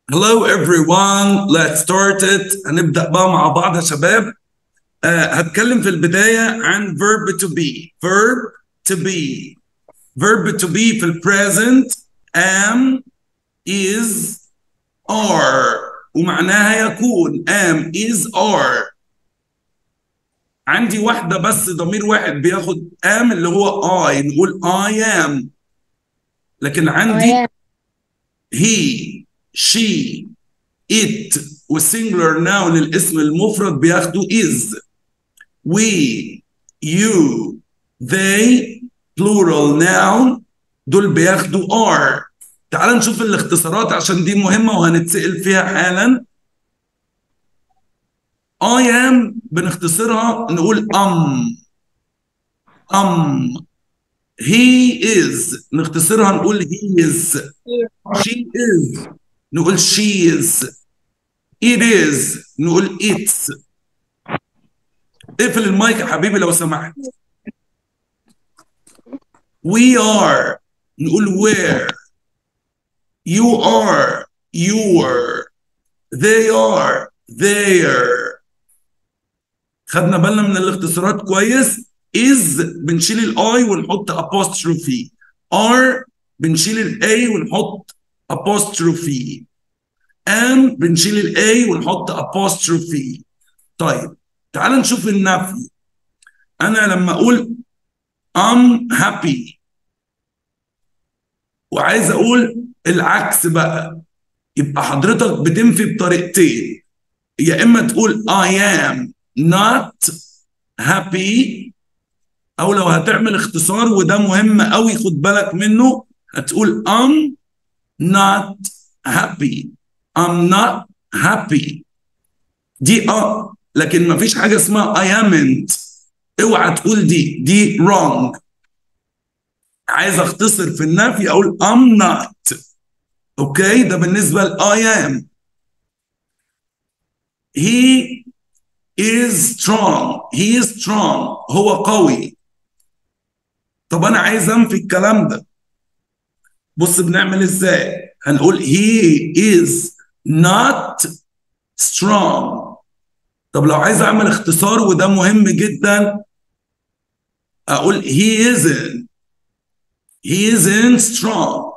Hello everyone, let's start it. هنبدأ بقى مع بعض يا شباب. آه هتكلم في البداية عن verb to be. Verb to be. Verb to be في ال present am, is, are ومعناها يكون am, is, are. عندي واحدة بس ضمير واحد بياخد am اللي هو I نقول I am. لكن عندي he she it والسنجلر ناون الاسم المفرد بياخدوا is we you they plural noun دول بياخدوا are تعال نشوف الاختصارات عشان دي مهمة وهنتسأل فيها حالا I am بنختصرها نقول am am he is نختصرها نقول he is she is نقول she is it is نقول it's اقفل المايك يا حبيبي لو سمحت we are نقول where you are your they are their خدنا بالنا من الاختصارات كويس is بنشيل الاي ونحط apostrophe are بنشيل الاي ونحط apostrophe am بنشيل الاي ونحط apostrophe طيب تعال نشوف النفي انا لما اقول I'm happy وعايز اقول العكس بقى يبقى حضرتك بتنفي بطريقتين يا اما تقول I am not happy او لو هتعمل اختصار وده مهم قوي خد بالك منه هتقول I'm not happy I'm not happy دي اه لكن ما فيش حاجه اسمها I amn't اوعى تقول دي دي wrong عايز اختصر في النفي اقول I'm not اوكي ده بالنسبه ل I am he is strong he is strong هو قوي طب انا عايز انفي الكلام ده بص بنعمل ازاي هنقول he is not strong طب لو عايز اعمل اختصار وده مهم جدا اقول he isn't he isn't strong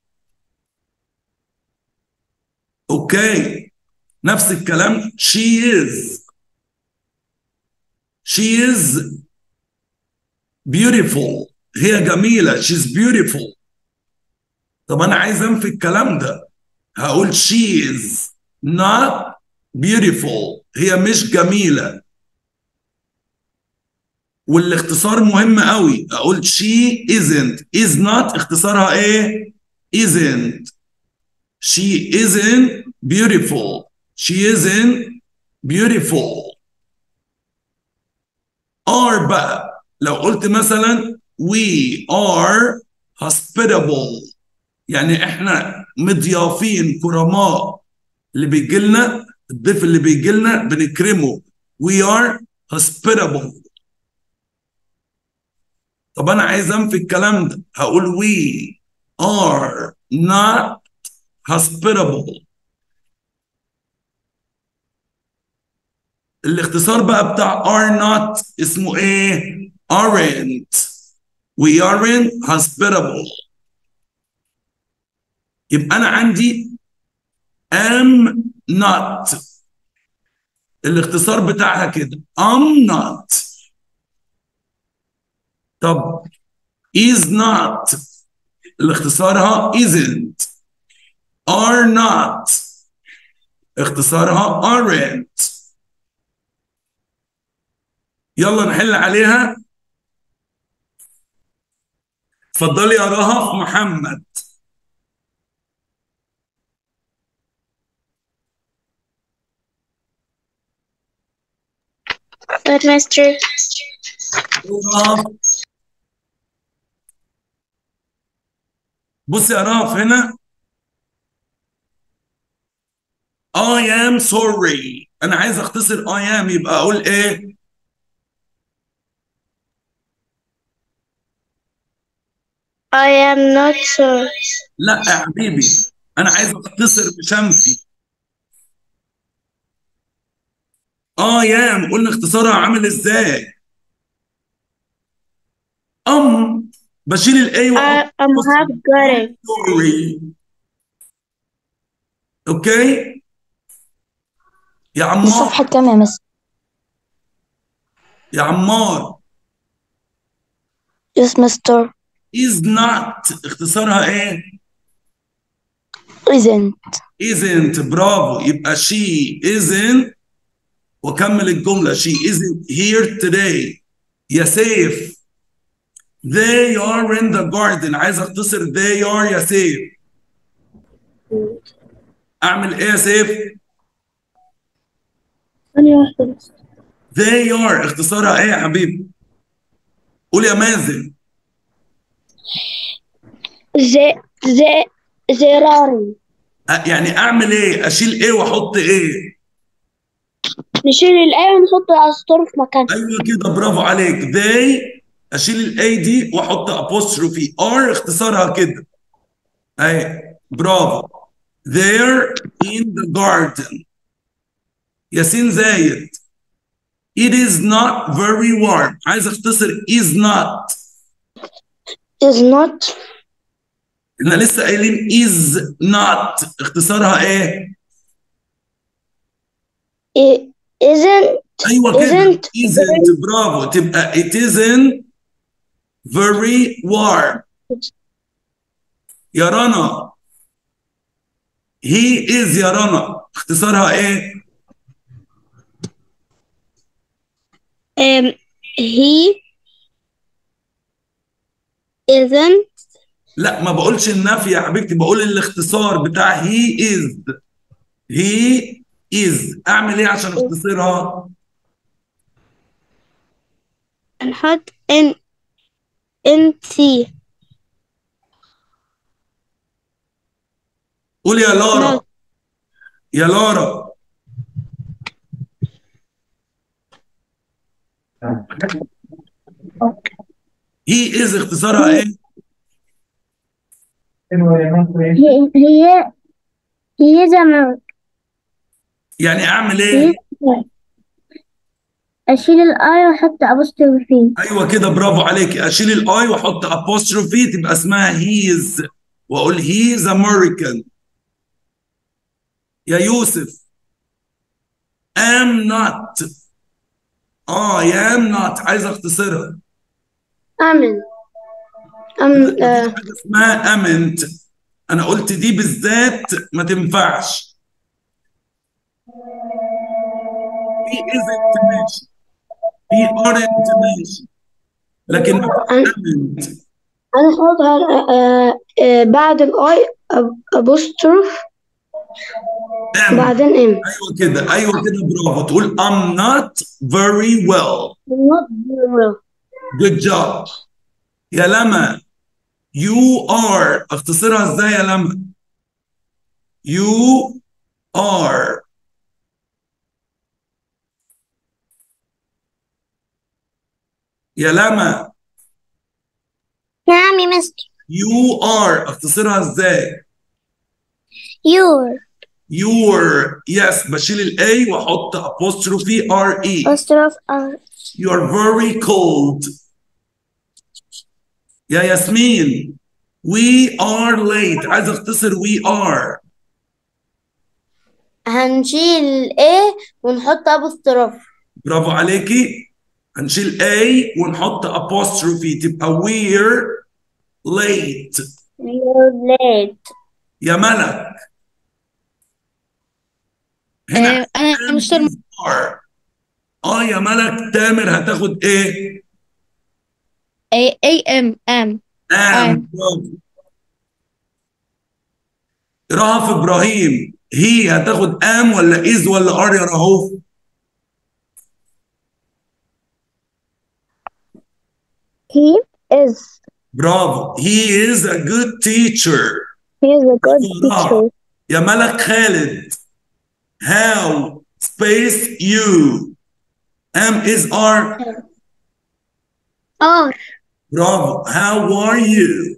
اوكي نفس الكلام she is she is beautiful هي جميلة she's beautiful طب أنا عايز أنفي الكلام ده هقول she is not beautiful هي مش جميلة والاختصار مهم قوي أقول she isn't is not اختصارها إيه؟ isn't she isn't beautiful she isn't beautiful are بقى لو قلت مثلا we are hospitable يعني احنا مضيافين كرماء اللي بيجي لنا الضيف اللي بيجي لنا بنكرمه we are hospitable طب انا عايز انفي الكلام ده هقول we are not hospitable الاختصار بقى بتاع are not اسمه ايه aren't we aren't hospitable يبقى انا عندي am not الاختصار بتاعها كده am not طب is not الاختصارها isn't are not اختصارها aren't يلا نحل عليها اتفضلي يا رهف محمد Good, Master. رهف بص يا رهف هنا I am sorry انا عايز اختصر I am يبقى اقول ايه I am not sure. لا يا حبيبي انا عايز اختصر مش انفي اه يام قلنا اختصارها عامل ازاي ام بشيل الاي I واحط am have got it. sorry اوكي يا عمار الصفحة كام يا مس؟ يا عمار Yes, Mister. is not اختصارها ايه Isn't. isn't برافو يبقى she isn't وكمل الجملة she isn't here today يا سيف they are in the garden عايز اختصر they are يا سيف اعمل ايه يا سيف ثانية واحدة بس they are اختصارها ايه يا حبيبي قول يا مازن زي زي زراري أ- يعني اعمل ايه اشيل ايه واحط ايه نشيل الآية ونحط الأسطور في مكانها ايوه كده برافو عليك they اشيل الاي دي واحط apostrophe ار اختصارها كده اي برافو they're in the garden ياسين زايد it is not very warm عايز اختصر is not is not احنا لسه قايلين is not اختصارها ايه i- isn't ايوه كده Isn't isn't برافو تبقى it isn't very warm يا رنا he is يا رنا اختصارها ايه um, he isn't لا ما بقولش النفي يا حبيبتي بقول الاختصار بتاع he is he is اعمل ايه عشان اختصرها نحط in in C قول يا لارا Not. يا لارا he is اختصارها ايه he he he is American يعني اعمل ايه أشيل الآية وأحط أبوستر فيه ايوه كده برافو عليك اشيل الاي واحط apostrophe تبقى اسمها هيز واقول هيز امريكان يا يوسف am not اه يا am not عايز اختصرها أمن أم آه. حاجه اسمها امنت انا قلت دي بالذات ما تنفعش في isn't ماشي في aren't ماشي لكن امنت هنحطها آه، آه، بعد الآي أبوستروف am وبعدين إم ايوه كده ايوه كده برافو تقول I'm not very well not very well good job يا لما you are اختصرها ازاي يا لما you are يا لما نعم يا مستر you are اختصرها ازاي يور your yes بشيل الاي واحط apostrophe r e أبوستروف آر you are very cold يا ياسمين we are late عايز اختصر we are هنشيل إيه ونحط أبوستروف برافو عليكي هنشيل A ونحط apostrophe تبقى we're late You're late يا ملك هنا آه، أنا مستر are. اه يا ملك تامر هتاخد ايه؟ A A M M am برافو رهف ابراهيم هي هتاخد ام ولا از ولا ار يا رهوف؟ He is برافو he is a good teacher he is a good برافو. teacher يا ملك خالد how space you am is are R برافو how are you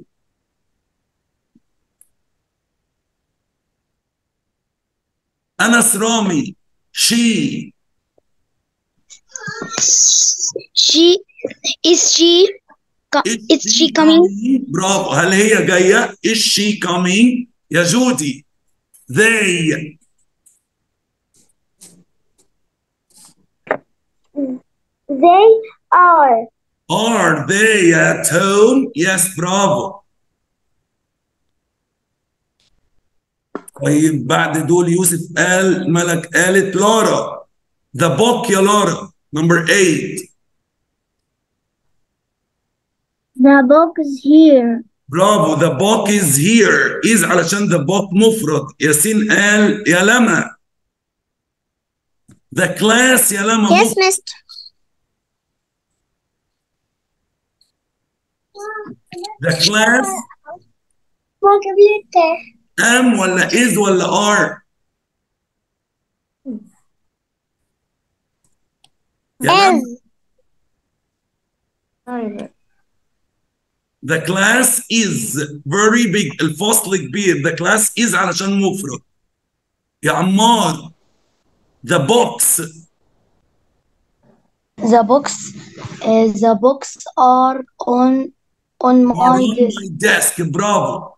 أنس رامي she She is she co- is she coming? برافو هل هي جاية is she coming يا جودي they They are. are they at home yes برافو طيب بعد دول يوسف قال ملك قالت لارا the book يا لارا number 8 The book is here. برافو the book is here is علشان the book مفرد ياسين قال يا لما the class يا لما Yes, مفرد. Mister. the class Welcome later. am ولا is ولا are يا لما The class is very big الفصل كبير the class is علشان مفرد يا عمار the box The books, uh, the books are on on are my on desk. my desk برافو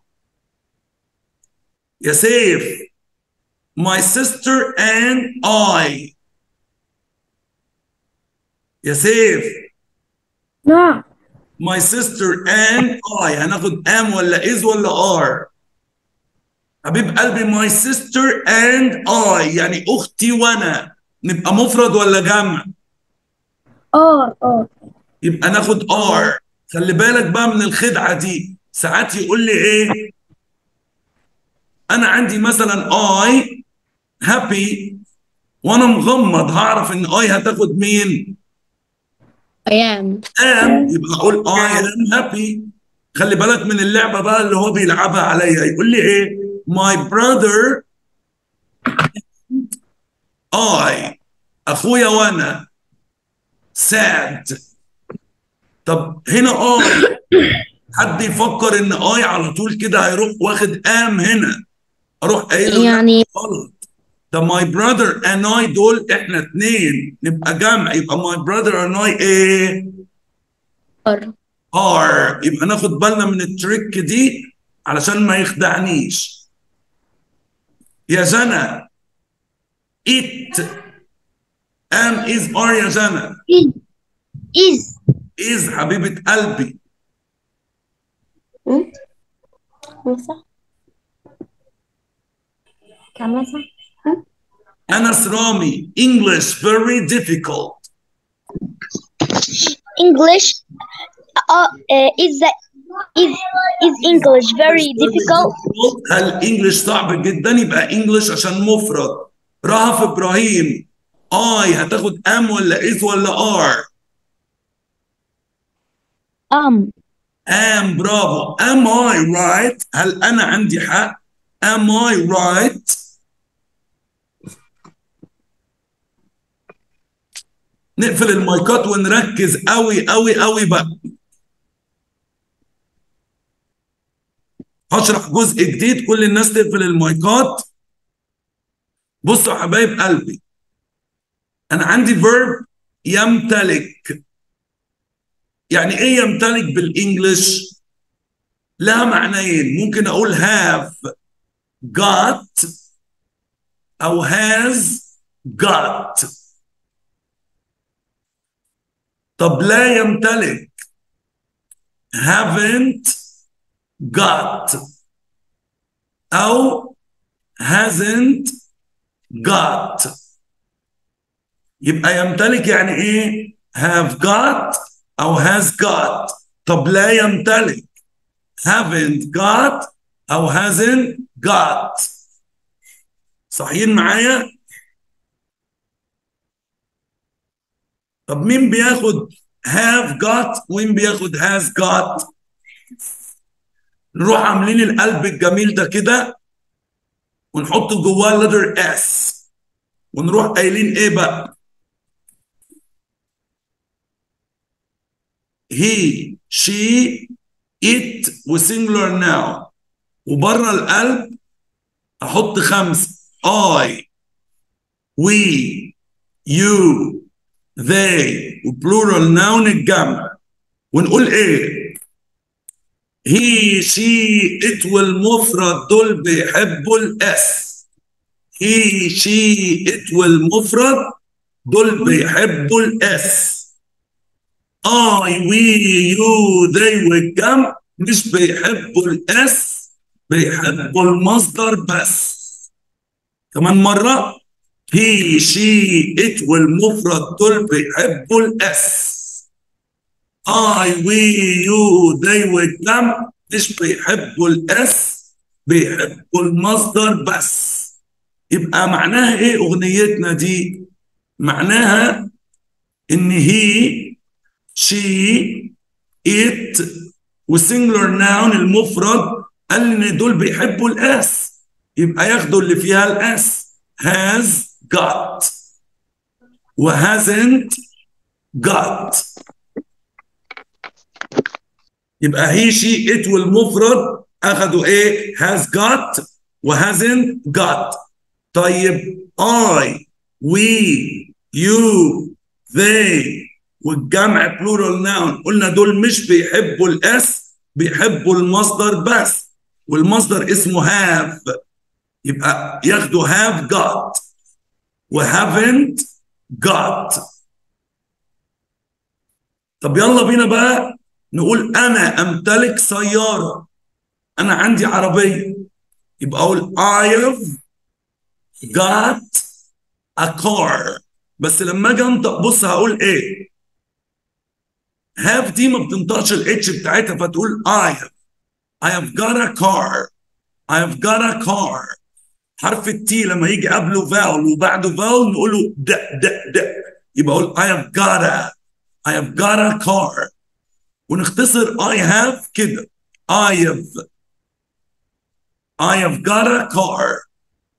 يا سيف my sister and I يا سيف نعم. my sister and I هناخد am ولا is ولا are حبيب قلبي my sister and I يعني أختي وأنا نبقى مفرد ولا جمع Are. Are. يبقى ناخد are خلي بالك بقى من الخدعة دي ساعات يقول لي إيه أنا عندي مثلا I happy وأنا مغمض هعرف إن I هتاخد مين I am. am يبقى اقول I am happy خلي بالك من اللعبه بقى اللي هو بيلعبها عليا يقول لي ايه my brother I اخويا وانا sad طب هنا I حد يفكر ان I على طول كده هيروح واخد am هنا اروح قايل له لا، يعني غلط ده my brother and I دول احنا اتنين نبقى جمع يبقى my brother and I ايه are. are يبقى ناخد بالنا من التريك دي علشان ما يخدعنيش يا جنى it am is are يا جنى Is. is حبيبة قلبي صح كمان صح أنس رامي English very difficult English. Uh, uh, is the is is English very difficult? هل English صعب جدا يبقى English عشان مفرد رهف إبراهيم I هتاخد am ولا is ولا are Um. am برافو am I right هل أنا عندي حق am I right نقفل المايكات ونركز قوي قوي قوي بقى هشرح جزء جديد كل الناس تقفل المايكات بصوا يا حبايب قلبي انا عندي فيرب يمتلك يعني ايه يمتلك بالانجلش لها معنيين ممكن اقول have got او has got طب لا يمتلك haven't got أو hasn't got يبقى يمتلك يعني إيه have got أو has got طب لا يمتلك haven't got أو hasn't got صحيين معايا طب مين بياخد have got ومين بياخد has got نروح عاملين القلب الجميل ده كده ونحط جواه letter S ونروح قايلين ايه بقى he she it وسنجلر now وبره القلب احط خمسه I we you they وبلورال ناون الجمع ونقول ايه he she it والمفرد دول بيحبوا الاس he she it والمفرد دول بيحبوا الاس I we you they والجمع مش بيحبوا الاس بيحبوا المصدر بس كمان مرة he she it والمفرد دول بيحبوا الاس I we you they والجمع مش بيحبوا الاس بيحبوا المصدر بس يبقى معناها ايه اغنيتنا دي معناها ان هي she it والسنجلر ناون المفرد قال ان دول بيحبوا الاس يبقى ياخدوا اللي فيها الاس has got و hasn't got يبقى هي شي ات والمفرد اخدوا ايه has got و hasn't got طيب I we you they والجمع بلورال ناون قلنا دول مش بيحبوا الاس بيحبوا المصدر بس والمصدر اسمه have يبقى ياخدوا have got و haven't got طب يلا بينا بقى نقول انا امتلك سياره انا عندي عربيه يبقى اقول I have got a car بس لما اجي انطق بص هقول ايه have دي ما بتنطقش الاتش بتاعتها فتقول I have I have got a car I have got a car حرف التي لما يجي قبله فاول وبعده فاول نقول له د د د يبقى اقول I have got a I have got a car ونختصر I have كده I have I have got a car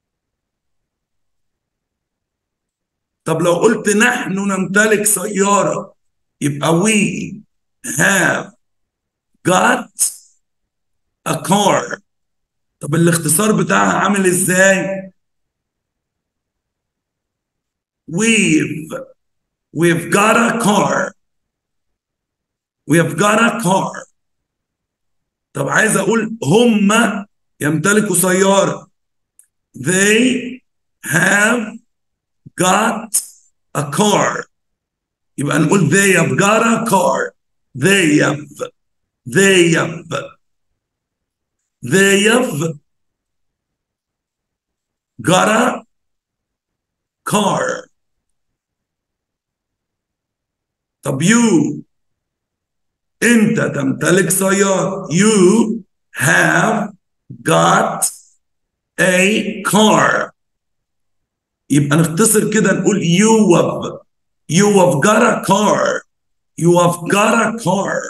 طب لو قلت نحن نمتلك سيارة يبقى we have got a car طب الاختصار بتاعها عامل ازاي؟ We've we've got a car we have got a car طب عايز اقول هم يمتلكوا سيارة they have got a car يبقى نقول they have got a car they have they have they have got a car طب you انت تمتلك سيارة you have got a car يبقى نختصر كده نقول you have you have got a car you have got a car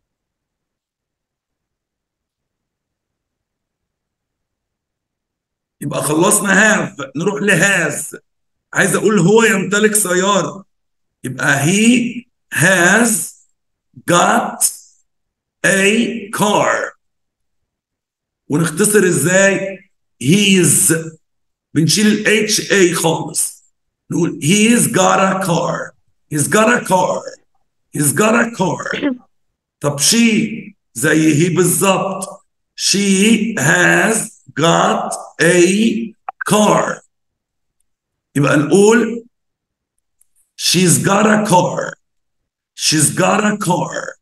يبقى خلصنا have نروح لهاز عايز اقول هو يمتلك سيارة يبقى he has got a car ونختصر ازاي he's بنشيل ال HA خالص نقول he's got a car he's got a car he's got a car طب she زي هي بالظبط she has got a car يبقى نقول she's got a car she's got a car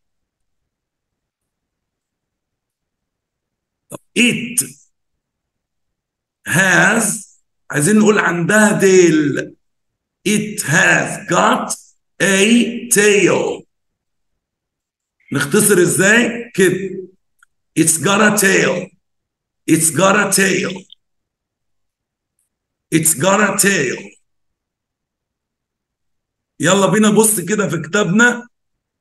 it has عايزين نقول عندها ديل it has got a tail نختصر ازاي كده it's got a tail it's got a tail it's got a tail يلا بينا بص كده في كتابنا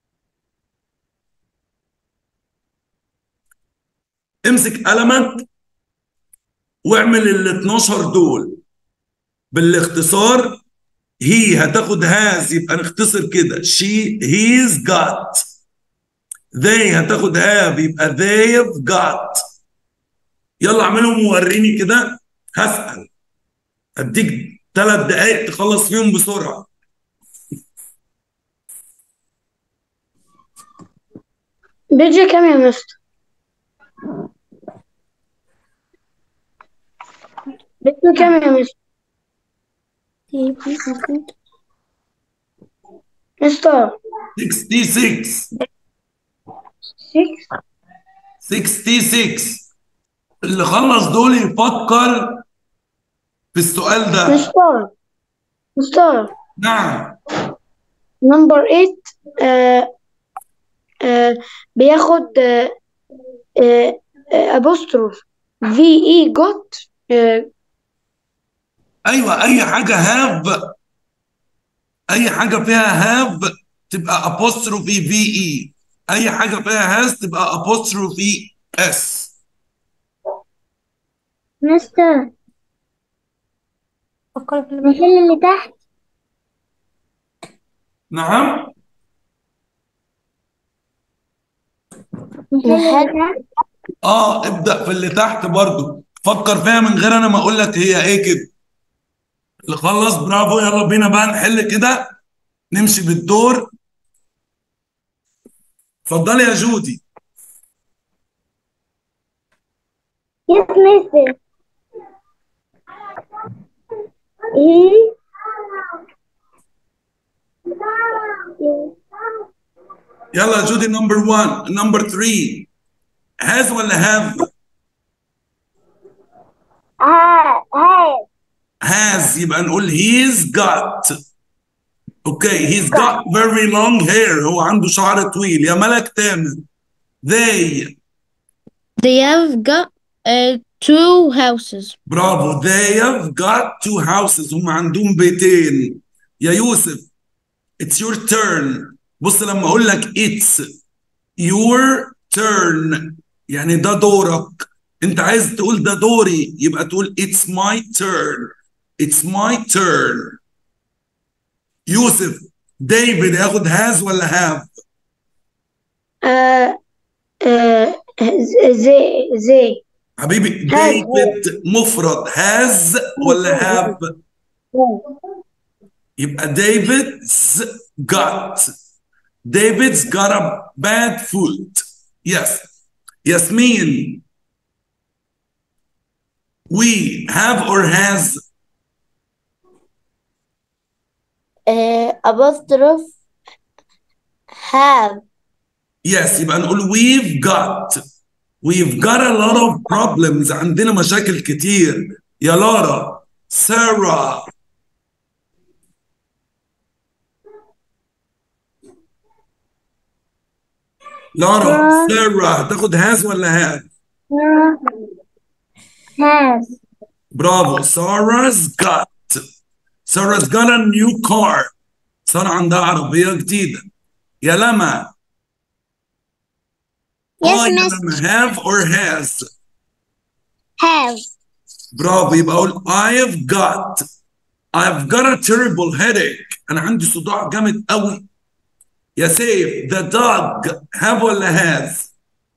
امسك قلمك واعمل ال 12 دول بالاختصار هي هتاخد هاز يبقى نختصر كده she he's got they هتاخد have يبقى they've got يلا اعملهم ووريني كده هسأل اديك ثلاث دقايق تخلص فيهم بسرعة بيجي كام يا مستر بيجي كام يا مستر مستر 66 6 66 اللي خلص دول يفكر في السؤال ده مستر مستر نعم نمبر 8 آه آه بياخد آه آه ابوستروف في اي جوت آه ايوه اي حاجه هاف اي حاجه فيها هاف تبقى apostrophe في اي اي حاجه فيها هاز تبقى apostrophe اس مستر نحل اللي تحت نعم نحل اللي تحت اه ابدا في اللي تحت برضو فكر فيها من غير انا ما اقول لك هي ايه كده اللي خلص برافو يلا بينا بقى نحل كده نمشي بالدور اتفضلي يا جودي يس مستر he يلا يا جودي نمبر 1 نمبر 3 هاز ولا هاف ها هاي has يبقى نقول he's got اوكي he's got very long hair هو عنده شعر طويل يا ملك تامر they They have got uh, two houses. برافو they have got two houses هم عندهم بيتين يا يوسف it's your turn بص لما اقول لك it's your turn يعني ده دورك انت عايز تقول ده دوري يبقى تقول it's my turn it's my turn يوسف ديفيد ياخد هاز ولا هاف آه آه زي زي حبيبي هاز. ديفيد مفرد هاز ولا هاف يبقى David's got David's got a bad foot yes Yasmin we have or has Uh, apostrophe have. yes يبقى نقول we've got we've got a lot of problems عندنا مشاكل كتير يا لارا سارة لارا سارة تاخد هاز ولا هاف has برافو Sarah's got Sarah's got a new car سارة عندها عربية جديدة يا لما Yes, اه يا miss. لما have or has have برافو يبقى اقول I've got I've got a terrible headache انا عندي صداع جامد قوي يا سيف the dog have ولا has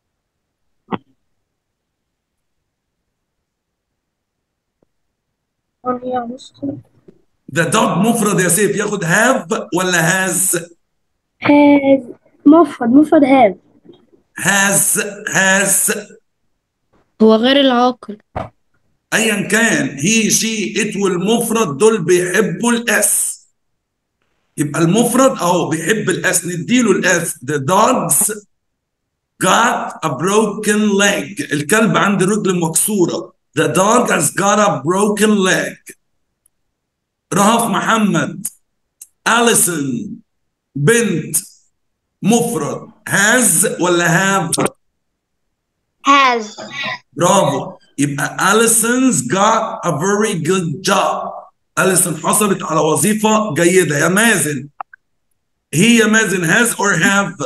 the dog مفرد يا سيف ياخد have ولا has has مفرد مفرد have has has هو غير العاقل. ايا كان هي شي ات والمفرد دول بيحبوا الاس يبقى المفرد اهو بيحب الاس نديله الاس the dogs got a broken leg الكلب عنده رجل مكسوره the dog has got a broken leg رهف محمد أليسون بنت مفرد has ولا have has برافو يبقى أليسون's got a very good job أليسون حصلت على وظيفة جيدة يا مازن هي يا مازن has or have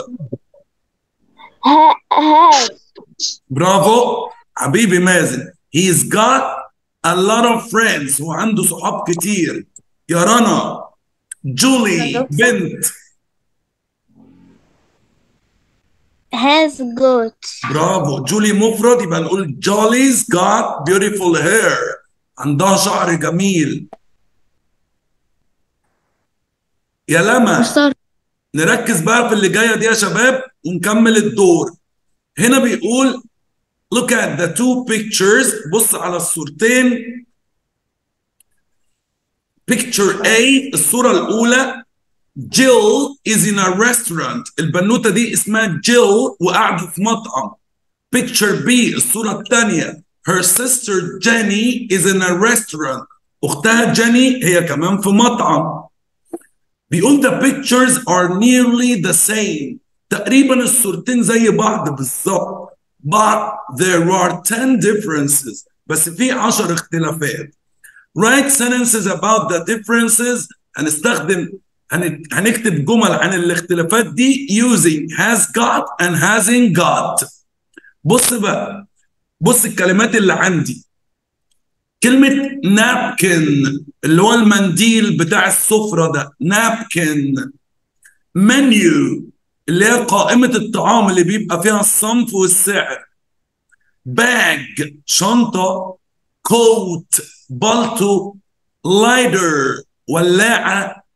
ha has برافو حبيبي مازن he's got a lot of friends هو عنده صحاب كتير يا رنا جولي بنت has got برافو جولي مفرد يبقى نقول جولي's got beautiful hair عندها شعر جميل يا لما مستر نركز بقى في اللي جايه دي يا شباب ونكمل الدور هنا بيقول look at the two pictures بص على الصورتين picture A الصورة الأولى Jill is in a restaurant البنوتة دي اسمها Jill وقاعدة في مطعم picture B الصورة الثانية her sister Jenny is in a restaurant أختها جيني هي كمان في مطعم بيقول the pictures are nearly the same تقريبا الصورتين زي بعض بالظبط but there are 10 differences بس في 10 اختلافات write sentences about the differences هنستخدم هن- هنكتب جمل عن الاختلافات دي using has got and hasn't got بص بقى بص الكلمات اللي عندي كلمة napkin اللي هو المنديل بتاع السفرة ده napkin menu اللي هي قائمة الطعام اللي بيبقى فيها الصنف والسعر bag شنطة coat بالطو lighter ولاعة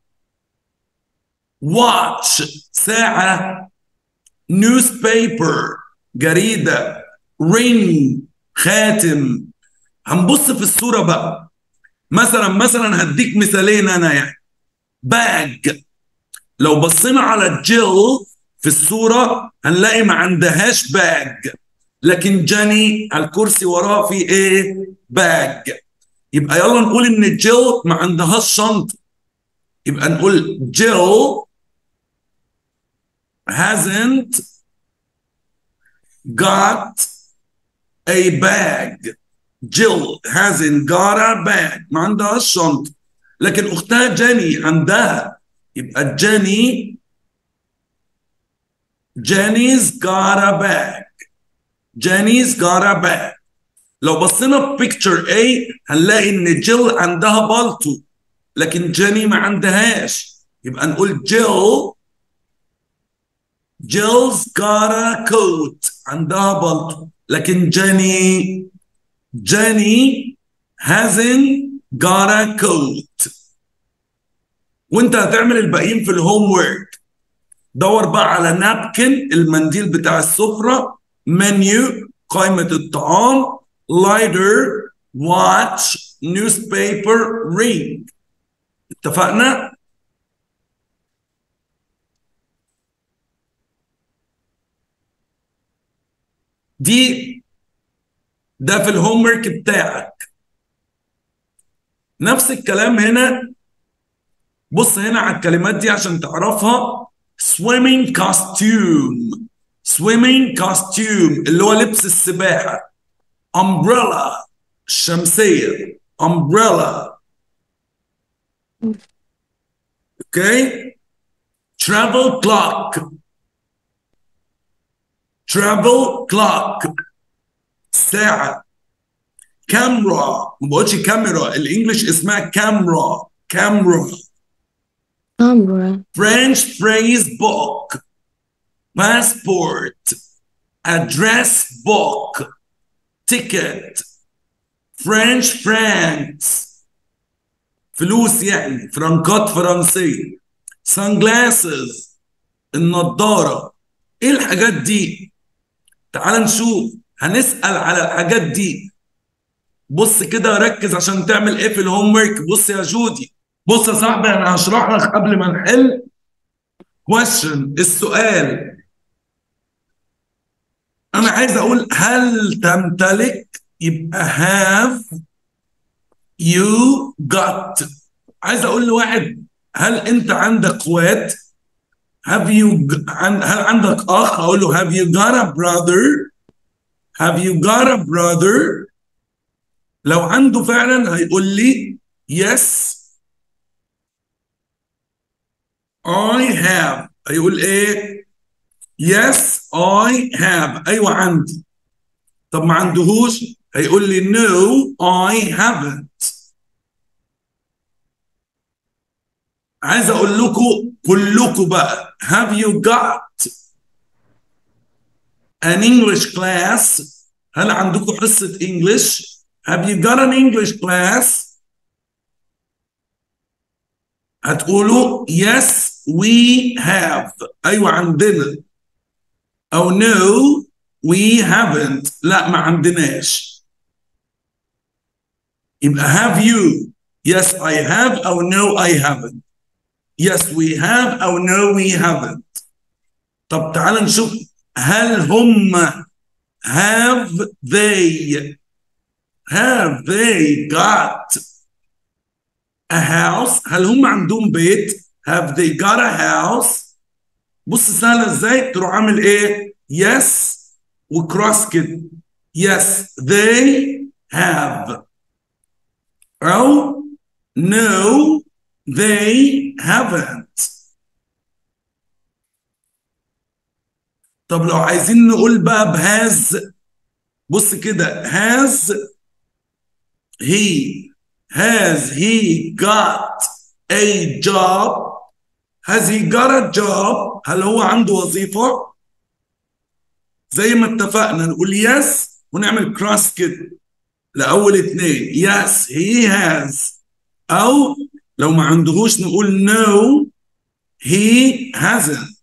watch ساعة newspaper جريدة ring خاتم هنبص في الصورة بقى مثلا مثلا هديك مثالين أنا يعني باج لو بصينا على جيل في الصورة هنلاقي ما عندهاش باج لكن جاني على الكرسي وراه في ايه باج يبقى يلا نقول ان جيل ما عندهاش شنطة يبقى نقول جيل hasn't got a bag جيل hasn't got a bag ما عندهاش شنطة لكن أختها جاني عندها يبقى جاني Jenny's got a bag Jenny's got a bag لو بصينا في picture A هنلاقي إن جيل عندها بالطو لكن جاني ما عندهاش يبقى نقول جيل Jill's got a coat عندها بلطو لكن جاني جاني hasn't got a coat وانت هتعمل الباقيين في الهوم ورك دور بقى على نابكن المنديل بتاع السفرة منيو قائمة الطعام lighter watch newspaper ring اتفقنا؟ دي ده في الهوم ورك بتاعك نفس الكلام هنا بص هنا على الكلمات دي عشان تعرفها swimming costume swimming costume اللي هو لبس السباحة umbrella الشمسية umbrella اوكي travel clock travel clock ساعة كاميرا ما بقولش كاميرا الانجليش اسمها كاميرا كاميرا Camera. French phrase book passport address book ticket French francs فلوس يعني فرنكات فرنسية sunglasses النضارة ايه الحاجات دي تعال نشوف هنسأل على الحاجات دي بص كده ركز عشان تعمل ايه في الهوم ورك بص يا جودي بص يا صاحبي انا هشرح لك قبل ما نحل question السؤال انا عايز اقول هل تمتلك يبقى have you got عايز اقول لواحد هل انت عندك اخوات have you g- عن- هل عندك اخ اقول له have you got a brother have you got a brother لو عنده فعلا هيقول لي yes I have هيقول ايه yes I have ايوه عندي طب ما عندهوش هيقول لي no I haven't عايز اقول لكم كلكم بقى have you got an English class هل عندكم حصة English have you got an English class هتقولوا yes we have ايوه عندنا أو no we haven't لا ما عندناش يبقى have you yes I have أو no I haven't yes we have أو no we haven't طب تعال نشوف هل هم have they have they got a house هل هم عندهم بيت have they got a house بص سهلة ازاي تروح عامل ايه yes وكروس كده yes they have أو no they haven't طب لو عايزين نقول بقى بهاز بص كده has he has he got a job has he got a job هل هو عنده وظيفة زي ما اتفقنا نقول yes ونعمل كراس كده لأول اتنين yes he has أو لو ما عندهوش نقول no he hasn't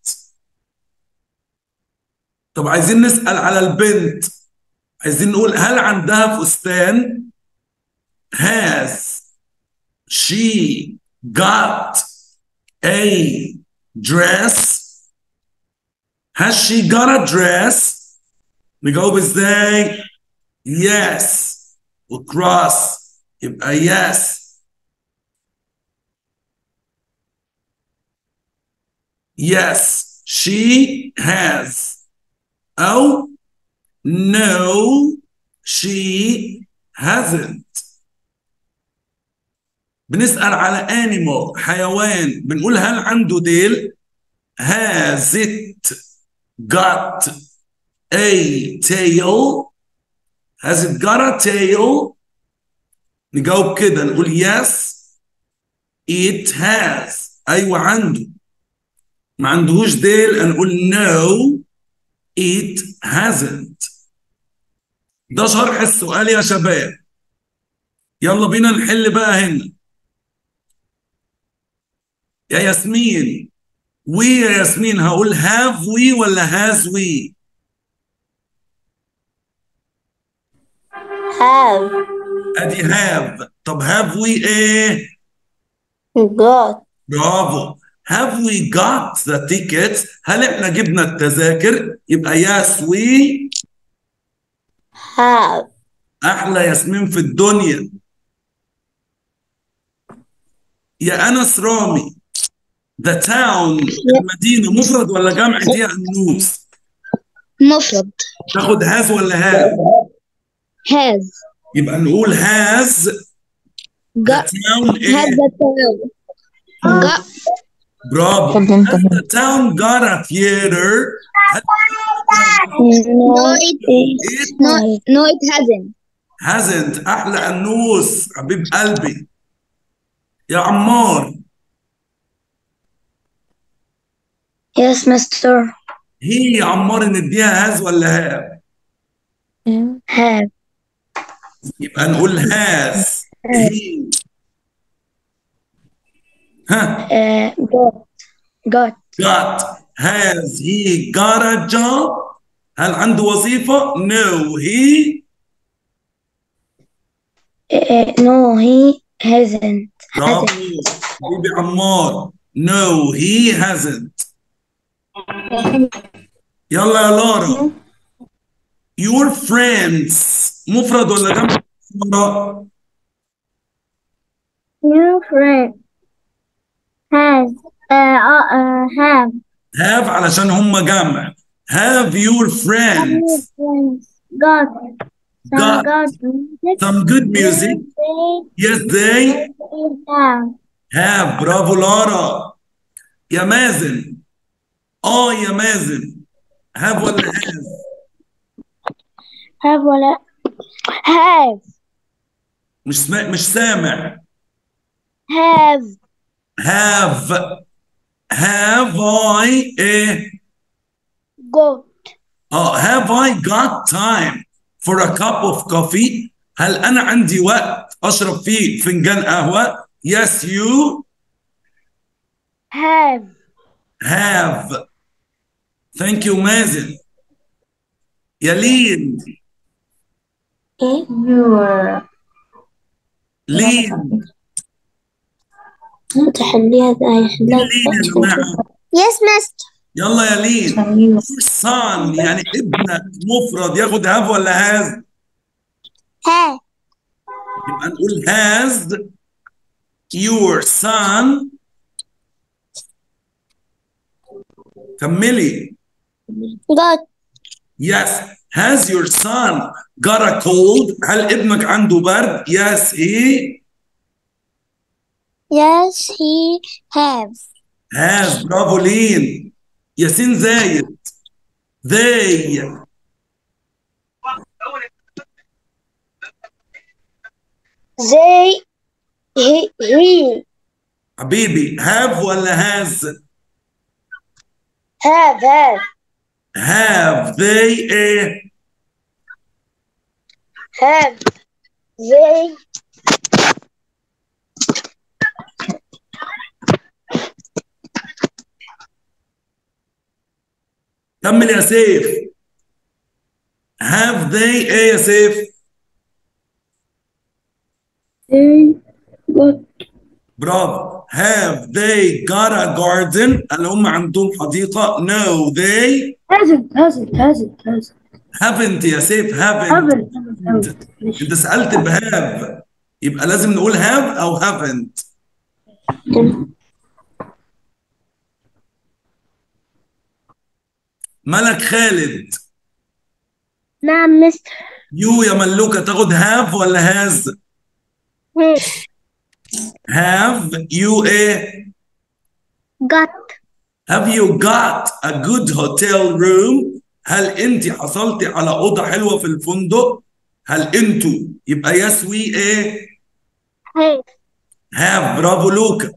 طب عايزين نسأل على البنت عايزين نقول هل عندها فستان has she got a dress has she got a dress نجاوب ازاي yes وكروس يبقى yes yes she has أو no she hasn't بنسأل على animal حيوان بنقول هل عنده ديل has it got a tail has it got a tail نجاوب كده نقول yes it has أيوة عنده ما عندهوش ديل نقول no it hasn't ده شرح السؤال يا شباب يلا بينا نحل بقى هنا يا ياسمين وي يا ياسمين هقول هاف وي ولا هاز وي have ادي هاف طب هاف وي ايه got برافو have we got the tickets هل احنا جبنا التذاكر يبقى ياس وي have احلى ياسمين في الدنيا يا انس رامي the town المدينه مفرد ولا جمع دي يا انوس مفرد تاخد هاز ولا هاف has يبقى نقول هاز the got town has ايه the town got برافو has the town got a theater no it it no no it hasn't hasn't احلى انوس حبيب قلبي يا عمار yes mister هي يا عمار نديها هاز ولا هاف have يبقى نقول هاز هي ها uh, got got got has he got a job هل عنده وظيفة no he uh, no he hasn't برافو hasn't حبيبي عمار no he hasn't يلا يا لارا your friends مفرد ولا جمع لارا؟ new friend has uh, uh, have have علشان هم جمع have your friends friends got Got got music some good music they yes they have have برافو لارا يا مازن اه يا مازن have ولا have have ولا have مش سمع مش سامع have have have I ايه got اه have I got time for a cup of coffee هل انا عندي وقت اشرب فيه فنجان قهوه yes you have have thank you مازن يا لين your لين تحليها هيحلها لين يا جماعة Yes, Master. يلا يا لين son يعني ابنك مفرد ياخد هاف ولا هاز Have. يبقى نقول has your son كملي Got. yes has your son got a cold هل ابنك عنده برد yes he Yes, he have. has برافو لين ياسين زايد they They. He. He. حبيبي have ولا has Have. Have. have they ايه Have. They. كمل يا سيف have they ايه يا سيف they got برافو have they got a garden اللي هم عندهم حديقة no they hasn't hasn't hasn't hasn't haven't يا سيف haven't haven't haven't haven't انت سألت بهاف يبقى لازم نقول have او haven't ملك خالد نعم Mr. يو يا ملوكة تاخد have ولا has Hmm. have you ايه Got. Have you got a good hotel room؟ هل انت حصلتي على اوضه حلوه في الفندق؟ هل انتوا يبقى يسوي ايه؟ Have. هاف برافو لوكا.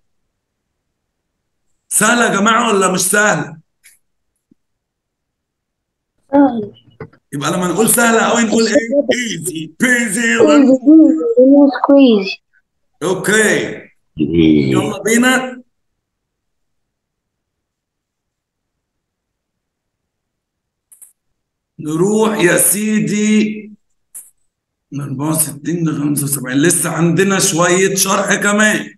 سهله يا جماعه ولا مش سهله؟ سهل يبقى لما نقول سهله قوي نقول ايه؟ ايزي بيزي squeeze اوكي يلا بينا نروح يا سيدي من 64 ل 75 لسه عندنا شوية شرح كمان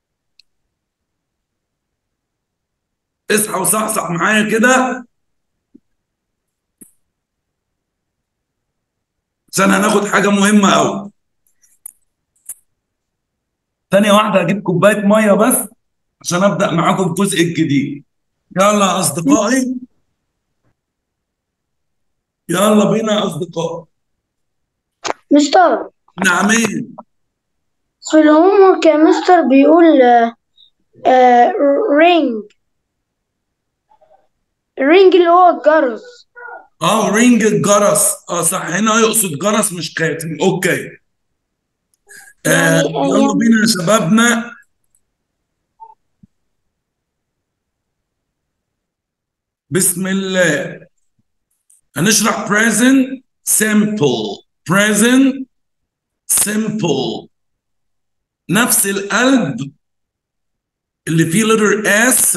اصحى وصحصح معايا كده عشان هناخد حاجة مهمة أوي ثانية واحدة هجيب كوباية مية بس عشان أبدأ معاكم الجزء الجديد يلا يا أصدقائي يلا بينا يا أصدقائي مستر نعمين في الهوم يا مستر بيقول رينج رينج اللي هو الجرس اه رينج الجرس اه صح هنا يقصد جرس مش خاتم اوكي آه يعني- يلا بينا يا شبابنا بسم الله هنشرح present simple present simple نفس القلب اللي فيه letter S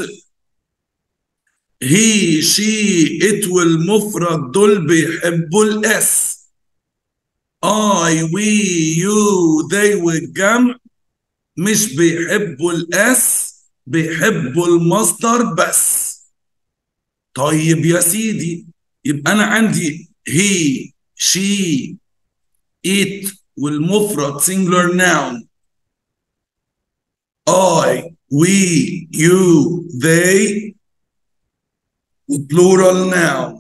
he she it والمفرد دول بيحبوا الاس I we you they والجمع مش بيحبوا الاس بيحبوا المصدر بس طيب يا سيدي يبقى انا عندي he she it والمفرد singular noun I we you they plural noun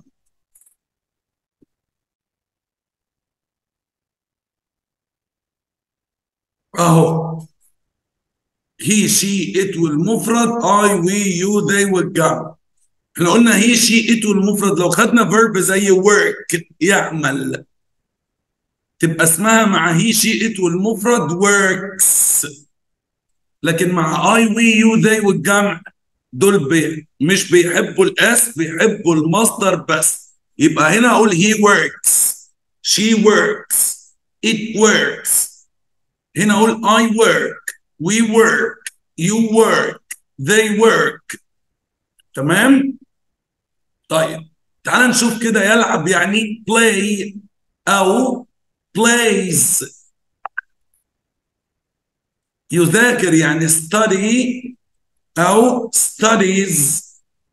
اهو he she it والمفرد I we you they والجمع احنا قلنا he she it والمفرد لو خدنا verb زي work يعمل تبقى اسمها مع he she it والمفرد works لكن مع I we you they والجمع دول بي مش بيحبوا الاس بيحبوا المصدر بس يبقى هنا اقول he works she works it works هنا اقول I work we work you work they work تمام طيب تعال نشوف كده يلعب يعني play او plays يذاكر يعني study او studies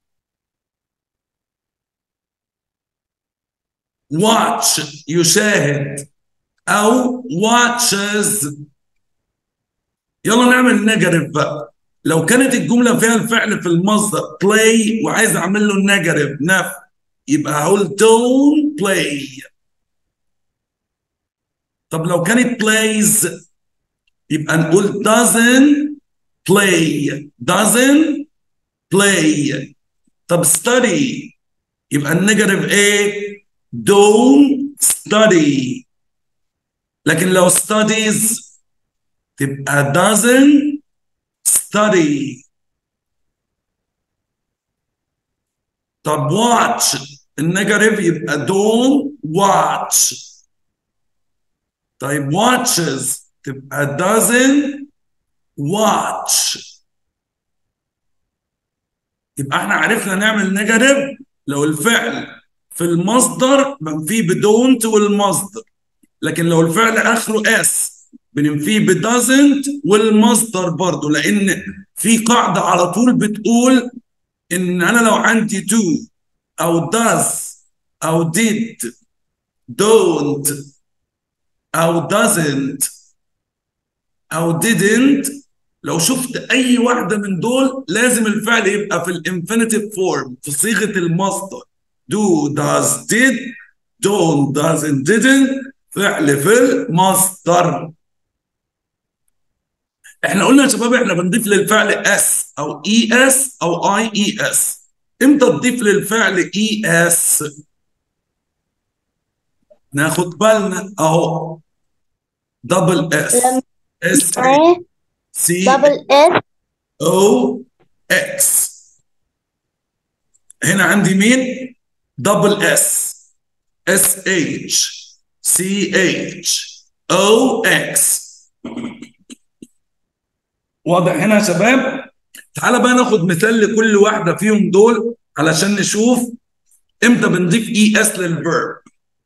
watch يشاهد او watches يلا نعمل نيجاتيف بقى لو كانت الجمله فيها الفعل في المصدر play وعايز اعمل له نيجاتيف نفي يبقى هقول don't play طب لو كانت plays يبقى نقول doesn't play doesn't play طب study يبقى النيجاتيف ايه don't study لكن لو studies تبقى doesn't study طب watch النيجاتيف يبقى don't watch طيب watches تبقى doesn't watch يبقى احنا عرفنا نعمل نيجاتيف لو الفعل في المصدر بنفيه بدونت والمصدر لكن لو الفعل اخره اس بننفيه بدازنت والمصدر برضه لان في قاعده على طول بتقول ان انا لو عندي do او does او did don't او doesn't او didn't لو شفت اي واحده من دول لازم الفعل يبقى في الانفينيتيف فورم في صيغه المصدر do does did don't doesn't didn't فعل في المصدر احنا قلنا يا شباب احنا بنضيف للفعل اس او اي اس او اي اي اس امتى تضيف للفعل اي اس ناخد بالنا اهو دبل اس لما اس ايه سي دبل اس او اكس هنا عندي مين دبل اس اس اتش سي اتش او اكس واضح هنا يا شباب تعالى بقى ناخد مثال لكل واحده فيهم دول علشان نشوف امتى بنضيف اي اس للفيرب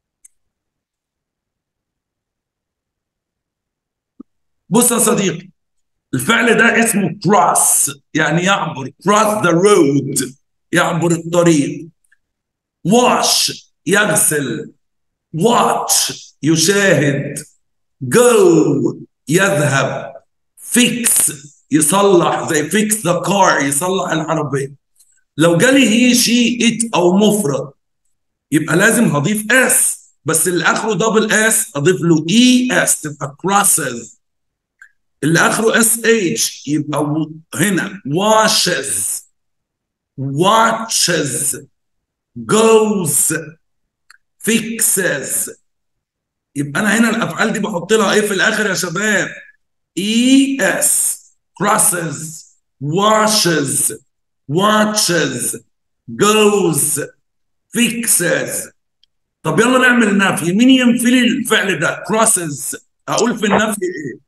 بص يا صديقي الفعل ده اسمه cross يعني يعبر cross the road يعبر الطريق wash يغسل watch يشاهد go يذهب fix يصلح زي fix the car يصلح العربية لو جالي هي شي ات او مفرد يبقى لازم هضيف اس بس اللي اخره دبل اس اضيف له اي اس تبقى crosses اللي اخره اس اتش يبقى و- هنا washes watches goes fixes يبقى انا هنا الافعال دي بحط لها ايه في الاخر يا شباب اي اس crosses washes watches goes fixes طب يلا نعمل نفي مين ينفي لي الفعل ده crosses اقول في النفي ايه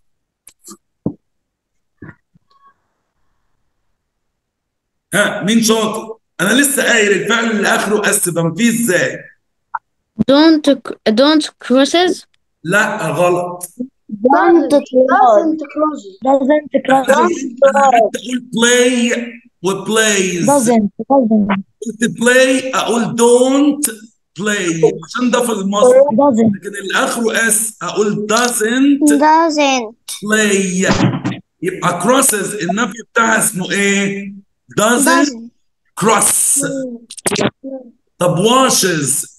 ها مين شاطر انا لسه قايل الفعل اللي اخره اس بنفيه ازاي Don't don't crosses. لا غلط doesn't close doesn't close انا قعدت اقول play وبلايز doesn't doesn't قلت play اقول don't play عشان ده في المصدر doesn't لكن اللي اخره اس اقول doesn't doesn't play يبقى crosses النفي بتاعها اسمه ايه؟ doesn't doesn't cross طب washes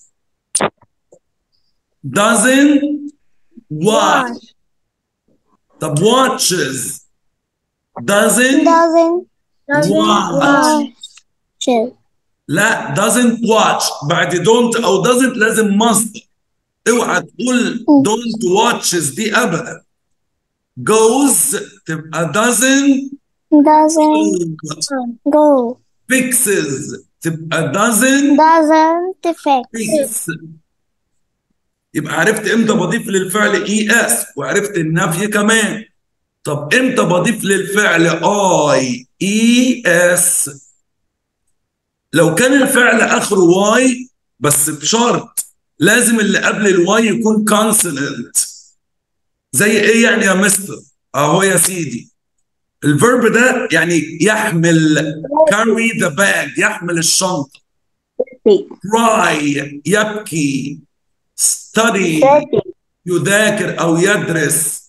doesn't wash طب watches doesn't doesn't watch watch لا doesn't watch بعد don't او doesn't لازم مصدر اوعى تقول don't watches دي ابدا goes تبقى doesn't doesn't go fixes تبقى doesn't doesn't fix fix يبقى عرفت امتى بضيف للفعل اي اس وعرفت النفي كمان طب امتى بضيف للفعل اي اي اس لو كان الفعل اخره واي بس بشرط لازم اللي قبل الواي يكون كونسوننت زي ايه يعني يا مستر اهو يا سيدي الفيرب ده يعني يحمل carry the bag يحمل الشنطه cry يبكي study يذاكر او يدرس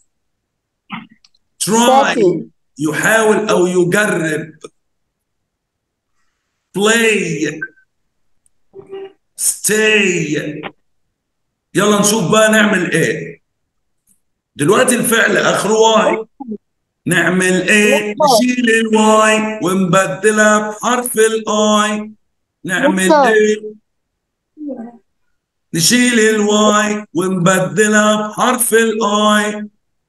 try يحاول او يجرب play stay يلا نشوف بقى نعمل ايه دلوقتي الفعل اخره واي نعمل ايه نشيل الواي ونبدلها بحرف الاي نعمل ايه نشيل الواي ونبدلها بحرف الاي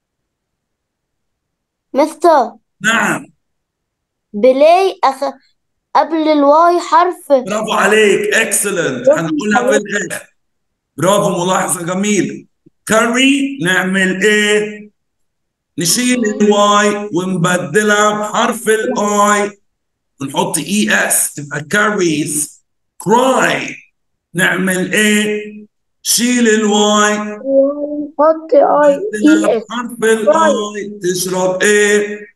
مستر نعم بلاي أخ... قبل الواي حرف برافو عليك اكسلنت هنقولها في الاخر برافو ملاحظه جميله كاري نعمل ايه نشيل الواي ونبدلها بحرف الاي ونحط اي اس تبقى كاريز كراي نعمل ايه شيل الواي حط اي نبدلها بحرف الاي تشرب ايه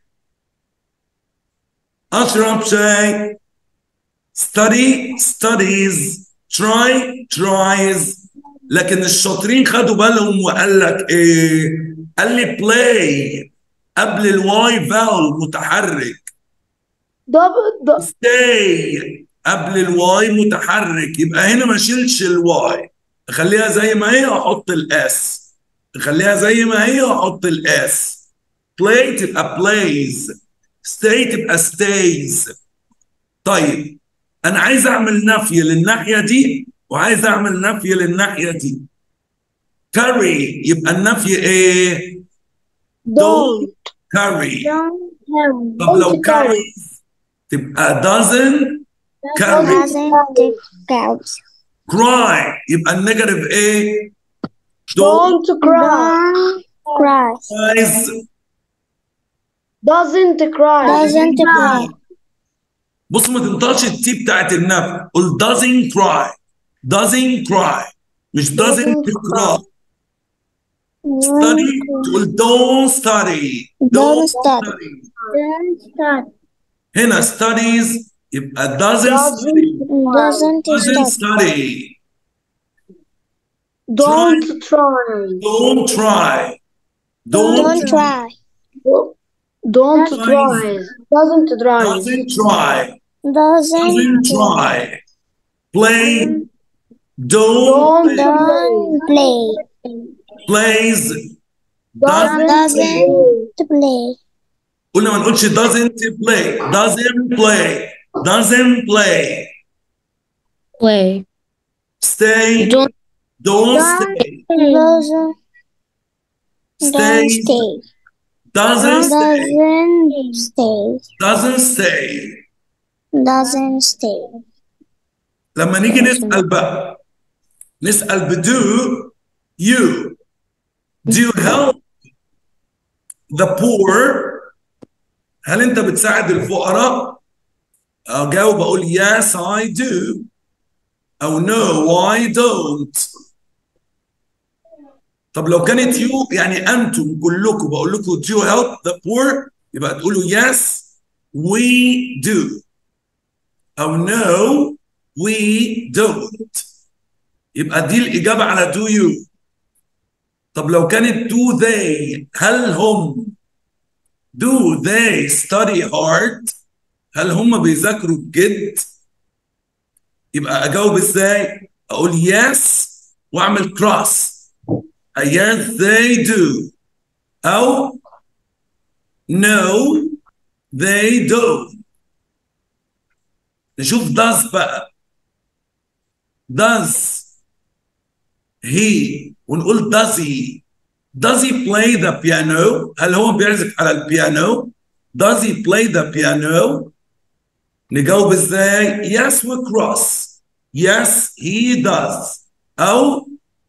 اشرب شاي study studies try tries لكن الشاطرين خدوا بالهم وقال لك ايه قال لي play قبل الواي فاول متحرك دبل stay قبل الواي متحرك يبقى هنا ما اشيلش الواي اخليها زي ما هي واحط الاس اخليها زي ما هي واحط الاس play تبقى plays stay تبقى stays طيب انا عايز اعمل نفي للناحيه دي وعايز اعمل نفي للناحيه دي carry يبقى النفي ايه don't carry طب لو carry تبقى doesn't carry cry يبقى النيجاتيف ايه don't don't cry cries doesn't cry Doesn't cry. بص ما تنطقش التي بتاعت النفي قول doesn't cry doesn't cry مش doesn't cry study تقول don't study Don't study. study هنا studies يبقى doesn't study Doesn't doesn't study. study don't try don't try don't Don't try. don't Try. try doesn't try doesn't try Doesn't doesn't try play don't Don't Don't play. plays doesn't Doesn't play. قلنا ما نقولش doesn't play doesn't play doesn't play Play. stay Don't don't stay doesn't stay don't stay. doesn't stay Doesn't stay. doesn't stay Doesn't stay. لما نيجي نسأل بقى نسأل بدو you do you help the poor هل انت بتساعد الفقراء اجاوب اقول yes I do او no I don't طب لو كانت you يعني انتم كلكم بقول لكم do you help the poor يبقى تقولوا yes we do او no we don't يبقى دي الإجابة على do you طب لو كانت do they هل هم do they study hard هل هم بيذاكروا بجد يبقى أجاوب إزاي أقول yes وأعمل cross yes they do أو no they don't نشوف does بقى does he ونقول does he does he play the piano هل هو بيعزف على البيانو does he play the piano نجاوب ازاي yes و cross yes he does او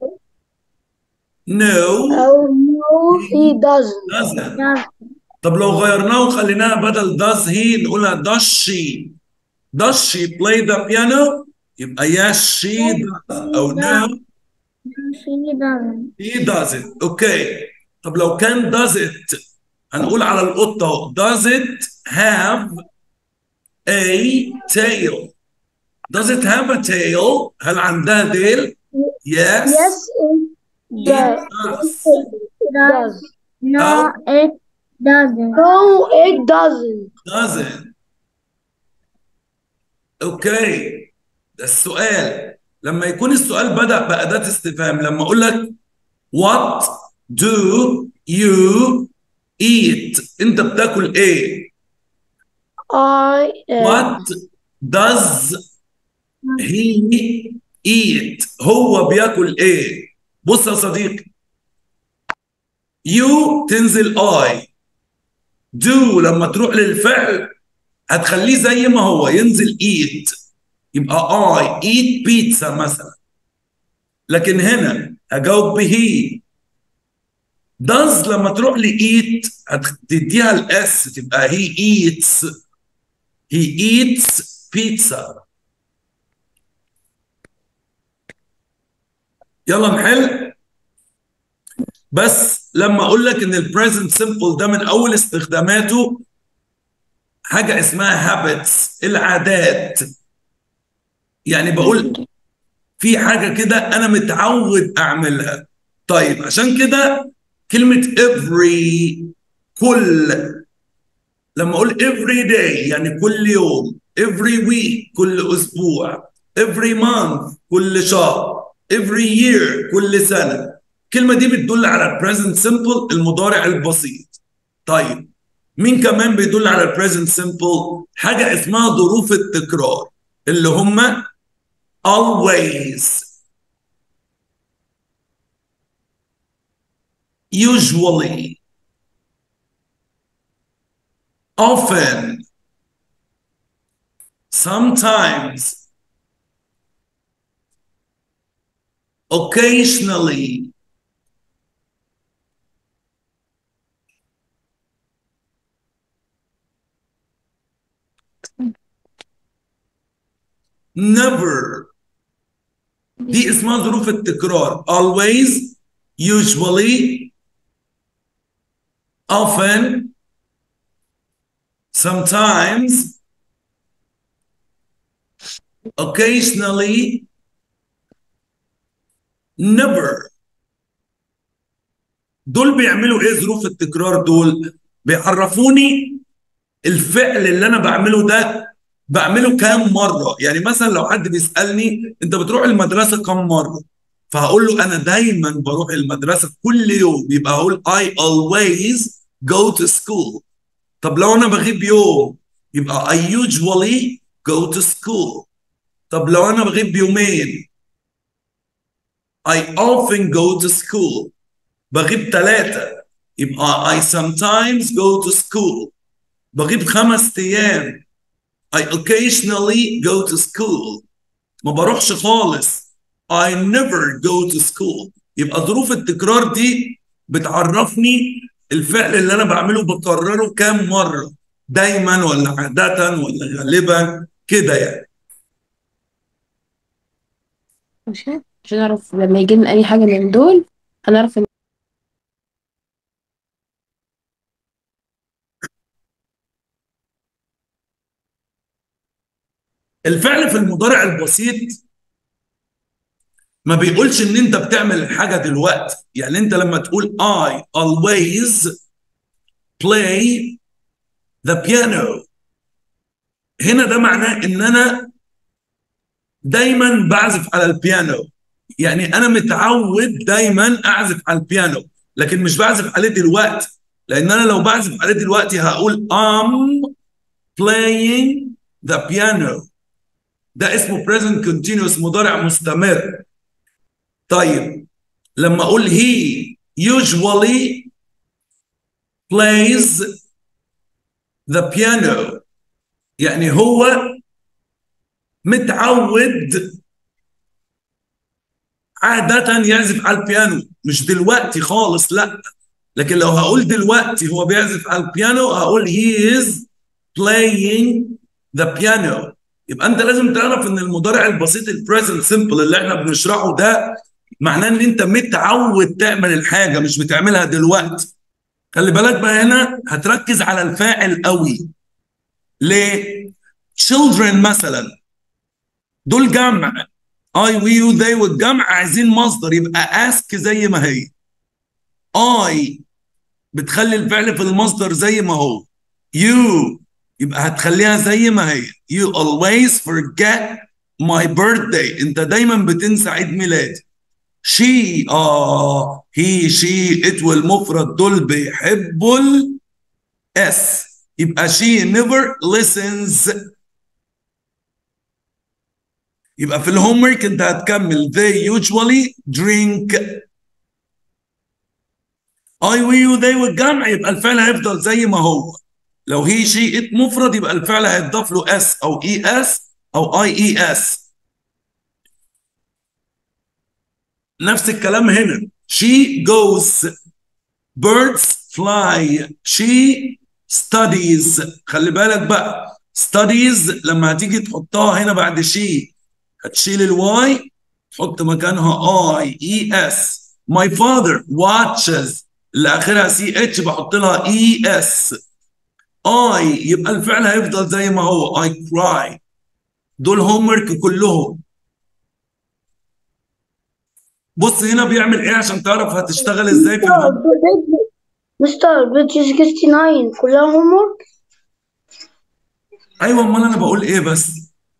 no oh no he doesn't doesn't طب لو غيرناه وخليناها بدل does he نقولها does she does she play the piano يبقى yes she does او no She doesn't. he doesn't اوكي طب لو كان does it هنقول على القطة اهو does it have a tail does it have a tail هل عندها ديل yes Yes, it it does. does It does. No, Oh. it doesn't. No, it doesn't. doesn't اوكي ده السؤال لما يكون السؤال بدأ بأداة استفهام لما اقول لك what do you eat انت بتاكل ايه I uh, what does he eat هو بياكل ايه بص يا صديقي you تنزل I do لما تروح للفعل هتخليه زي ما هو ينزل eat يبقى I eat pizza مثلا لكن هنا هجاوب به does لما تروح ل eat هتديها الاس تبقى he eats he eats pizza يلا نحل بس لما اقول لك ان البريزنت سمبل ده من اول استخداماته حاجه اسمها habits العادات يعني بقول في حاجه كده انا متعود اعملها طيب عشان كده كلمه every كل لما اقول every day يعني كل يوم every week كل اسبوع every month كل شهر every year كل سنه الكلمه دي بتدل على present simple المضارع البسيط طيب مين كمان بيدل على present simple حاجه اسمها ظروف التكرار اللي هم always usually often sometimes occasionally never دي اسمها ظروف التكرار always usually often sometimes occasionally never دول بيعملوا ايه ظروف التكرار دول بيعرفوني الفعل اللي انا بعمله ده بعمله كام مره يعني مثلا لو حد بيسالني انت بتروح المدرسه كام مره فهقول له انا دايما بروح المدرسه كل يوم يبقى هقول I always go to school طب لو انا بغيب يوم يبقى I usually go to school طب لو انا بغيب يومين I often go to school بغيب ثلاثة يبقى I sometimes go to school بغيب خمس أيام I occasionally go to school ما بروحش خالص I never go to school يبقى ظروف التكرار دي بتعرفني الفعل اللي أنا بعمله بكرره كام مرة دايما ولا عادة ولا غالبا كده يعني عشان عشان نعرف لما يجي لنا اي حاجه من دول هنعرف ان الفعل في المضارع البسيط ما بيقولش ان انت بتعمل الحاجه دلوقتي يعني انت لما تقول I always play the piano هنا ده معناه ان انا دايما بعزف على البيانو يعني انا متعود دايما اعزف على البيانو لكن مش بعزف عليه دلوقتي لان انا لو بعزف عليه دلوقتي هقول I'm playing the piano ده اسمه present continuous مضارع مستمر طيب لما اقول he usually plays the piano يعني هو متعود عادة يعزف على البيانو مش دلوقتي خالص لا لكن لو هقول دلوقتي هو بيعزف على البيانو هقول he is playing the piano يبقى انت لازم تعرف ان المضارع البسيط البريزنت سمبل اللي احنا بنشرحه ده معناه ان انت متعود تعمل الحاجه مش بتعملها دلوقتي خلي بالك بقى هنا هتركز على الفاعل قوي ليه children مثلا دول جمع I we you they والجمع عايزين مصدر يبقى ask زي ما هي I بتخلي الفعل في المصدر زي ما هو you يبقى هتخليها زي ما هي you always forget my birthday انت دايما بتنسى عيد ميلادي she اه he she it والمفرد دول بيحبوا ال s يبقى she never listens يبقى في الهوم ورك انت هتكمل they usually drink I we you they والجمع يبقى الفعل هيفضل زي ما هو لو هي شي ات مفرد يبقى الفعل هيتضاف له اس او اي اس او اي اي اس نفس الكلام هنا she goes birds fly she studies خلي بالك بقى studies لما هتيجي تحطها هنا بعد she هتشيل الواي تحط مكانها اي اي اس my father watches اللي اخرها سي اتش بحط لها اي اس اي يبقى الفعل هيفضل زي ما هو I cry دول هوم ورك كلهم بص هنا بيعمل ايه عشان تعرف هتشتغل ازاي في الهوم مستر بيج 69 كلها هوم ورك ايوه امال انا بقول ايه بس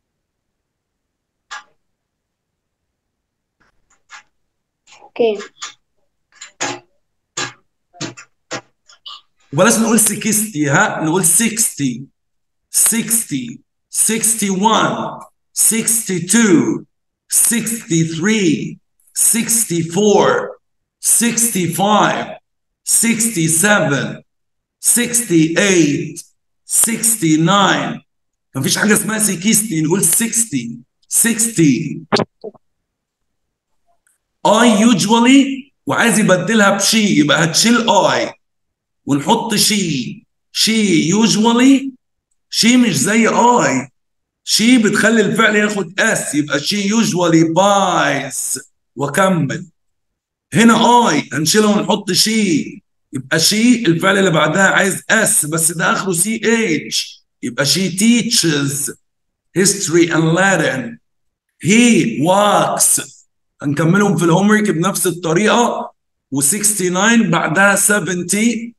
اوكي وبلاش نقول 60 ها نقول 60 60 61 62 63 64 65 67 68 69 مفيش حاجة اسمها 60 نقول 60 60 I usually وعايز يبدلها بشي يبقى هتشيل I ونحط شي شي يوجوالي شي مش زي اي شي بتخلي الفعل ياخد اس يبقى شي يوجوالي بايز واكمل هنا اي هنشيلها ونحط شي يبقى شي الفعل اللي بعدها عايز اس بس ده اخره سي اتش يبقى شي teaches history and Latin he walks هنكملهم في الهوم ورك بنفس الطريقه و69 بعدها 70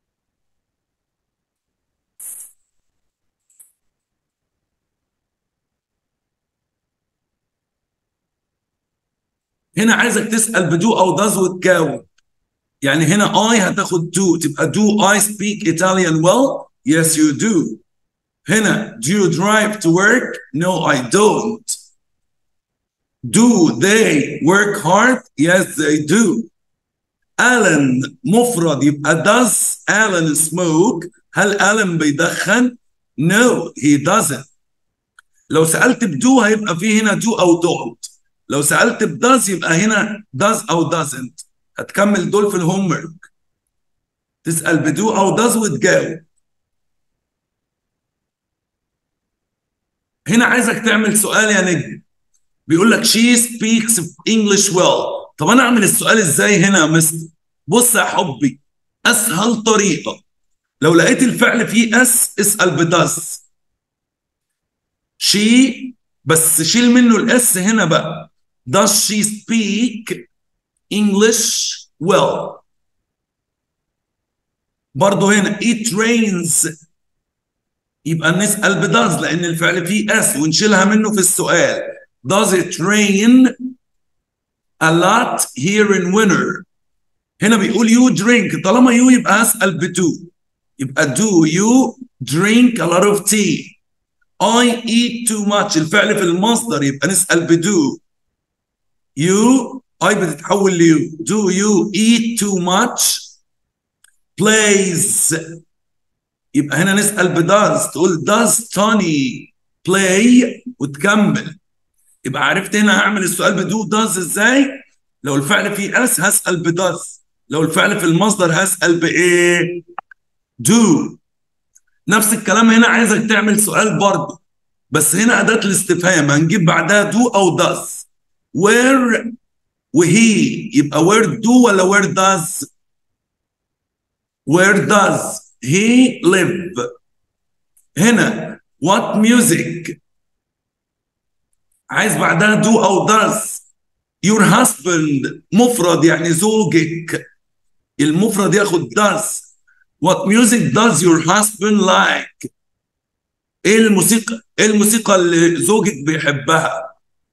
هنا عايزك تسأل بدو أو does وتجاوب يعني هنا I هتاخد do تبقى do I speak Italian well? Yes you do هنا do you drive to work? No I don't Do they work hard? Yes they do Alan مفرد يبقى does Alan smoke؟ هل ألان بيدخن؟ No he doesn't لو سألت بدو هيبقى فيه هنا do أو don't لو سألت بداز يبقى هنا does أو doesn't هتكمل دول في الهوم ورك تسأل بدو أو does وتجاوب هنا عايزك تعمل سؤال يا نجم بيقول لك she speaks English well طب أنا أعمل السؤال إزاي هنا يا مستر بص يا حبي أسهل طريقة لو لقيت الفعل فيه اس اسأل بداز she بس شيل منه الاس هنا بقى does she speak English well برضه هنا it rains يبقى نسأل بداز لأن الفعل فيه اس ونشيلها منه في السؤال does it rain a lot here in winter هنا بيقول you drink طالما you يبقى هسأل بدو يبقى do you drink a lot of tea I eat too much الفعل في المصدر يبقى نسأل بدو you I بتتحول ليو do you eat too much plays يبقى هنا نسأل بداز تقول does Tony play وتكمل يبقى عرفت هنا هعمل السؤال بدو does ازاي لو الفعل فيه اس هسأل بداز لو الفعل في المصدر هسأل بإيه do نفس الكلام هنا عايزك تعمل سؤال برضه بس هنا أداة الاستفهام هنجيب بعدها do أو does where وهي يبقى where do ولا where does where does he live هنا what music عايز بعدها do أو does your husband مفرد يعني زوجك المفرد ياخد does what music does your husband like ايه الموسيقى ايه الموسيقى اللي زوجك بيحبها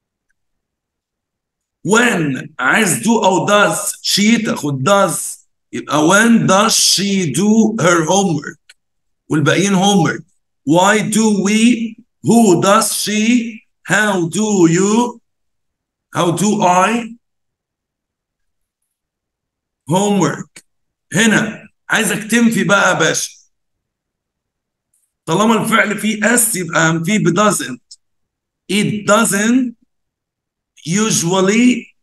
when عايز do او does she تاخد does يبقى when does she do her homework والباقيين homework why do we who does she how do you how do I homework هنا عايزك تنفي بقى يا باشا طالما الفعل فيه اس يبقى هنفيه ب doesn't it doesn't usually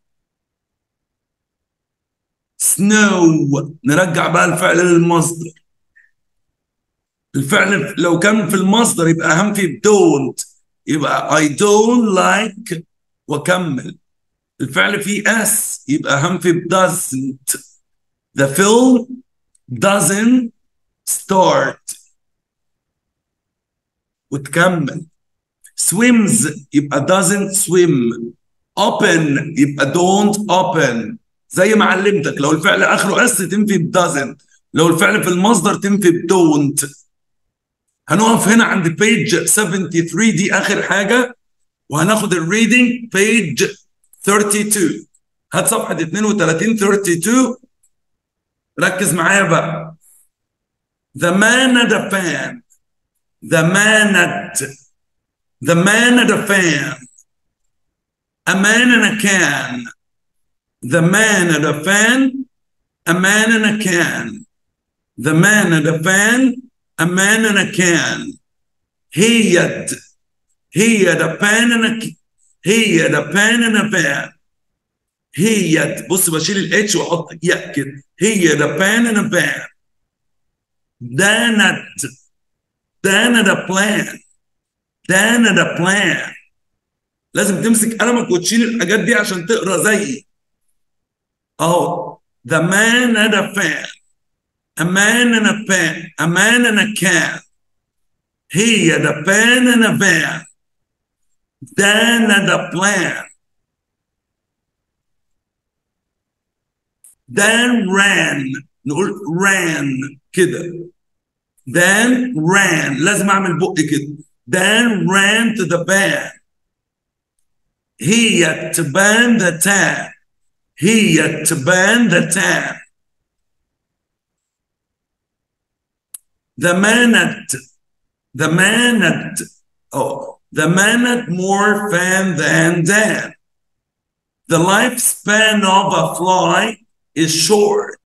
snow نرجع بقى الفعل للمصدر الفعل لو كان في المصدر يبقى اهم في don't يبقى I don't like واكمل الفعل فيه اس يبقى اهم في doesn't the film doesn't start وتكمل swims يبقى doesn't swim open يبقى don't open زي ما علمتك لو الفعل اخره اس تنفي ب doesn't لو الفعل في المصدر تنفي ب don't هنقف هنا عند page 73 دي اخر حاجه وهناخد الريدنج page 32 هات صفحه 32 32 ركز معايا بقى The man at the fan The man at The man at the fan A man in a can The man at the fan A man in a can The man at the fan A man in a can He had He had a pan in a He had a pan in a pan He had بص بشيل الاتش واحط يا كده He had a pan in a pan Then at Then at a plan Then at a plan لازم تمسك قلمك وتشيل الحاجات دي عشان تقرا زيي اهو The man at a fan A man in a pan A man in a can He had a pen and a van Then at a plan Then ran نقول ran كده Then ran لازم اعمل بق كده Then ran to the band He had to band the tan He had to band the tan The man had the man had oh the man had more fan than Dan. The lifespan of a fly is short.